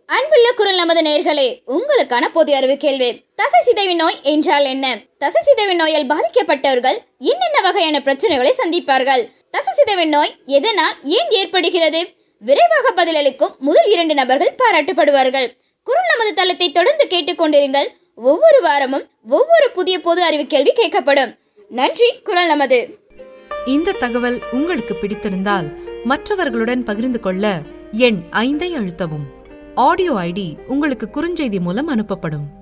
அன்புள்ள குரல் நமது நேர்களே உங்களுக்கான பொது அறிவு கேள்வி தசை சிதைவு நோய் என்றால் என்ன தசை சிதைவு நோயால் பாதிக்கப்பட்டவர்கள் என்னென்ன வகையான பிரச்சனைகளை சந்திப்பார்கள் தசை சிதைவு நோய் எதனால் ஏன் ஏற்படுகிறது விரைவாக பதிலளிக்கும் முதல் இரண்டு நபர்கள் பாராட்டப்படுவார்கள் குரல் நமது தளத்தை தொடர்ந்து கேட்டுக்கொண்டிருங்கள் ஒவ்வொரு வாரமும் ஒவ்வொரு புதிய பொது அறிவு கேள்வி கேட்கப்படும் நன்றி குரல் நமது இந்த தகவல் உங்களுக்கு பிடித்திருந்தால் மற்றவர்களுடன் பகிர்ந்து கொள்ள எண் ஐந்தை அழுத்தவும் ஆடியோ ஐடி உங்களுக்கு குறுஞ்செய்தி மூலம் அனுப்பப்படும்